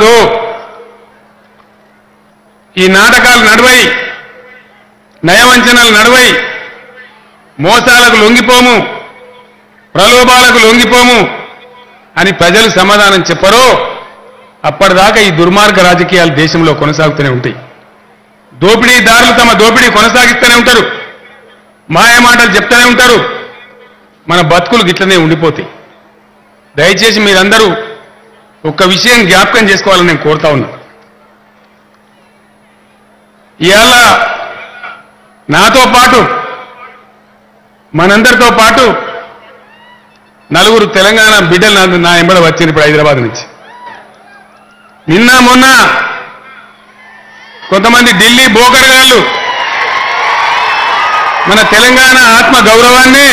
కాదు ఈ నాటకాలు నడవై నయవంచనలు నడవై మోసాలకు లొంగిపోము ప్రలోభాలకు లొంగిపోము అని ప్రజలు సమాధానం చెప్పరో అప్పటిదాకా ఈ దుర్మార్గ రాజకీయాలు దేశంలో కొనసాగుతూనే ఉంటాయి దోపిడీదారులు తమ దోపిడీ కొనసాగిస్తూనే ఉంటారు మాయ మాటలు చెప్తూనే ఉంటారు మన బతుకులు గిట్లనే ఉండిపోతాయి దయచేసి మీరందరూ ఒక్క విషయం జ్ఞాపకం చేసుకోవాలని నేను కోరుతా ఉన్నా ఇవాళ నాతో పాటు మనందరితో పాటు నలుగురు తెలంగాణ బిడ్డలు నా- నా ఎంబడ వచ్చింది ఇప్పుడు హైదరాబాద్ నుంచి నిన్న మొన్న కొంతమంది ఢిల్లీ బోకరగాళ్ళు మన తెలంగాణ ఆత్మ గౌరవాన్ని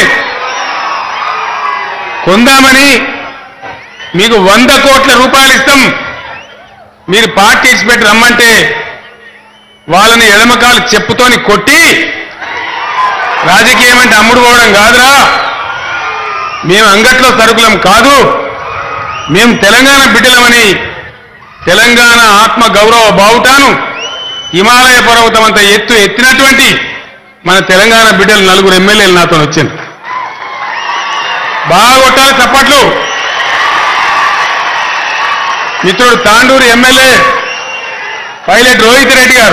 కొందామని మీకు వంద కోట్ల రూపాయలు ఇస్తాం మీరు పార్టీ పెట్టి రమ్మంటే వాళ్ళని ఎడమకాలు చెప్పుతోని కొట్టి రాజకీయం అంటే అమ్ముడు పోవడం కాదురా మేము అంగట్లో సరుకులం కాదు మేము తెలంగాణ బిడ్డలమని తెలంగాణ ఆత్మ గౌరవ బావుటాను హిమాలయ పర్వతం అంత ఎత్తు ఎత్తినటువంటి మన తెలంగాణ బిడ్డలు నలుగురు ఎమ్మెల్యేలు నాతో వచ్చింది బాగా కొట్టాలి చప్పట్లు మిత్రుడు తాండూరు ఎమ్మెల్యే పైలట్ రోహిత్ రెడ్డి గారు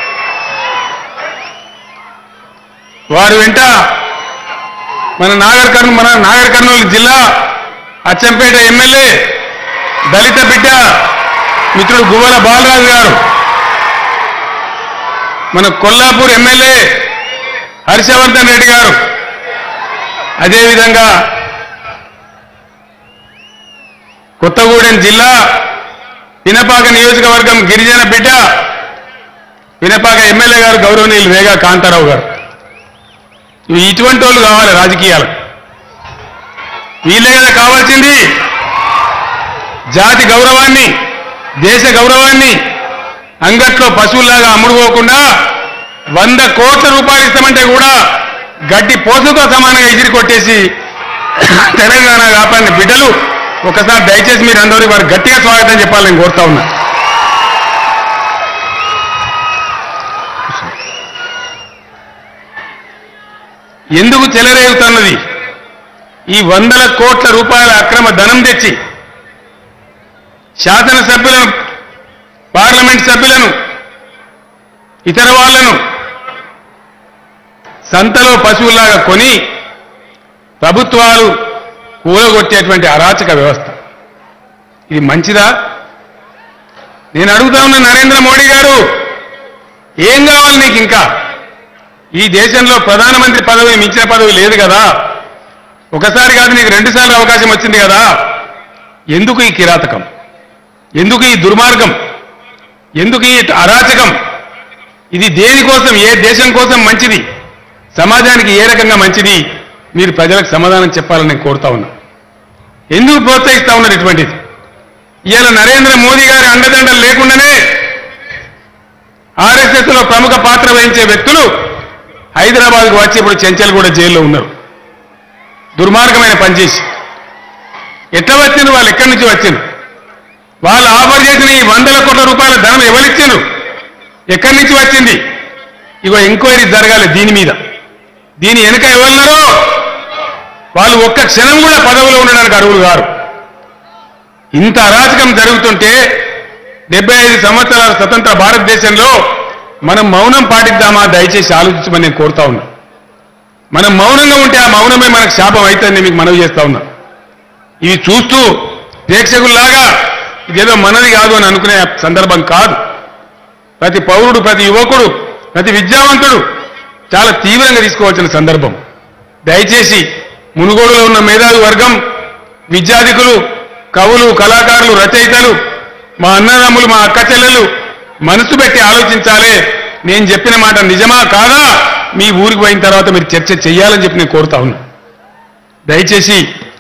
వారు వెంట మన నాగర్ కర్నూలు మన నాగర్ కర్నూలు జిల్లా అచ్చంపేట ఎమ్మెల్యే దళిత బిడ్డ మిత్రుడు గువ్వల బాలరాజు గారు మన కొల్లాపూర్ ఎమ్మెల్యే హర్షవర్ధన్ రెడ్డి గారు అదేవిధంగా కొత్తగూడెం జిల్లా పినపాక నియోజకవర్గం గిరిజన బిడ్డ పినపాక ఎమ్మెల్యే గారు గౌరవనీయులు రేగా కాంతారావు గారు ఇవి ఇటువంటి వాళ్ళు కావాలి రాజకీయాలు వీళ్ళే కదా కావాల్సింది జాతి గౌరవాన్ని దేశ గౌరవాన్ని అంగట్లో పశువుల్లాగా అమ్ముడుపోకుండా వంద కోట్ల రూపాయలు ఇస్తామంటే కూడా గడ్డి పోసుతో సమానంగా ఎగిరి కొట్టేసి తెలంగాణ కాపాడిన బిడ్డలు ఒకసారి దయచేసి మీరు అందరూ వారు గట్టిగా స్వాగతం చెప్పాలని కోరుతా ఉన్నా ఎందుకు చెలరేగుతున్నది ఈ వందల కోట్ల రూపాయల అక్రమ ధనం తెచ్చి శాసనసభ్యులను పార్లమెంట్ సభ్యులను ఇతర వాళ్లను సంతలో పశువులాగా కొని ప్రభుత్వాలు కూలగొట్టేటువంటి అరాచక వ్యవస్థ ఇది మంచిదా నేను అడుగుతా ఉన్న నరేంద్ర మోడీ గారు ఏం కావాలి నీకు ఇంకా ఈ దేశంలో ప్రధానమంత్రి పదవి మించిన పదవి లేదు కదా ఒకసారి కాదు నీకు రెండుసార్లు అవకాశం వచ్చింది కదా ఎందుకు ఈ కిరాతకం ఎందుకు ఈ దుర్మార్గం ఎందుకు ఈ అరాచకం ఇది దేనికోసం ఏ దేశం కోసం మంచిది సమాజానికి ఏ రకంగా మంచిది మీరు ప్రజలకు సమాధానం చెప్పాలని నేను కోరుతా ఉన్నా ఎందుకు ప్రోత్సహిస్తా ఉన్నారు ఇటువంటిది ఇవాళ నరేంద్ర మోదీ గారి అండదండలు లేకుండానే ఆర్ఎస్ఎస్ లో ప్రముఖ పాత్ర వహించే వ్యక్తులు హైదరాబాద్కు వచ్చి ఇప్పుడు చెంచల్ కూడా జైల్లో ఉన్నారు దుర్మార్గమైన పనిచేసి ఎట్లా వచ్చిండ్రు వాళ్ళు ఎక్కడి నుంచి వచ్చిండ్రు వాళ్ళు ఆఫర్ చేసిన ఈ వందల కోట్ల రూపాయల ధనం ఎవరిచ్చిండ్రు ఎక్కడి నుంచి వచ్చింది ఇగో ఎంక్వైరీ జరగాలి దీని మీద దీని వెనుక ఎవరున్నారో వాళ్ళు ఒక్క క్షణం కూడా పదవిలో ఉండడానికి అర్హులు గారు ఇంత అరాచకం జరుగుతుంటే డెబ్బై ఐదు సంవత్సరాల స్వతంత్ర భారతదేశంలో మనం మౌనం పాటిద్దామా దయచేసి ఆలోచించమని నేను కోరుతా ఉన్నా మనం మౌనంగా ఉంటే ఆ మౌనమే మనకు శాపం అవుతుందని మీకు మనవి చేస్తా ఉన్నా ఇవి చూస్తూ ప్రేక్షకుల్లాగా ఇదేదో మనది కాదు అని అనుకునే సందర్భం కాదు ప్రతి పౌరుడు ప్రతి యువకుడు ప్రతి విద్యావంతుడు చాలా తీవ్రంగా తీసుకోవాల్సిన సందర్భం దయచేసి మునుగోడులో ఉన్న మేధావి వర్గం విద్యాధికులు కవులు కళాకారులు రచయితలు మా అన్నదమ్ములు మా అక్క చెల్లెలు మనసు పెట్టి ఆలోచించాలే నేను చెప్పిన మాట నిజమా కాదా మీ ఊరికి పోయిన తర్వాత మీరు చర్చ చేయాలని చెప్పి నేను కోరుతా ఉన్నా దయచేసి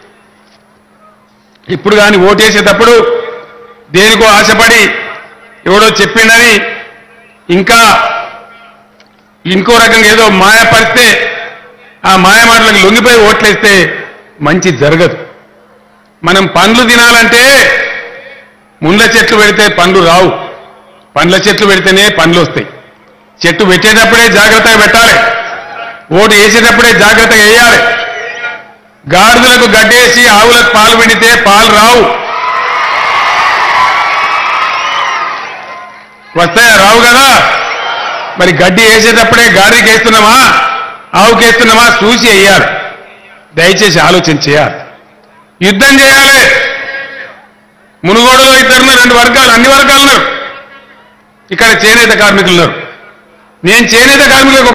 ఇప్పుడు కానీ ఓటేసేటప్పుడు దేనికో ఆశపడి ఎవడో చెప్పిండని ఇంకా ఇంకో రకంగా ఏదో మాయపరిస్తే ఆ మాయ మాటలకు లొంగిపోయి ఓట్లేస్తే మంచి జరగదు మనం పండ్లు తినాలంటే ముండ్ల చెట్లు పెడితే పండ్లు రావు పండ్ల చెట్లు పెడితేనే పండ్లు వస్తాయి చెట్టు పెట్టేటప్పుడే జాగ్రత్తగా పెట్టాలి ఓటు వేసేటప్పుడే జాగ్రత్తగా వేయాలి గాడిదలకు గడ్డేసి ఆవులకు పాలు పెడితే పాలు రావు వస్తాయా రావు కదా మరి గడ్డి వేసేటప్పుడే గాడికి వేస్తున్నామా ఆవుకి వేస్తున్నామా చూసి వేయాలి దయచేసి ఆలోచన చేయాలి యుద్ధం చేయాలి మునుగోడులో ఇద్దరున్నారు రెండు వర్గాలు అన్ని వర్గాలు ఉన్నారు ఇక్కడ చేనేత కార్మికులు ఉన్నారు నేను చేనేత కార్మికులకు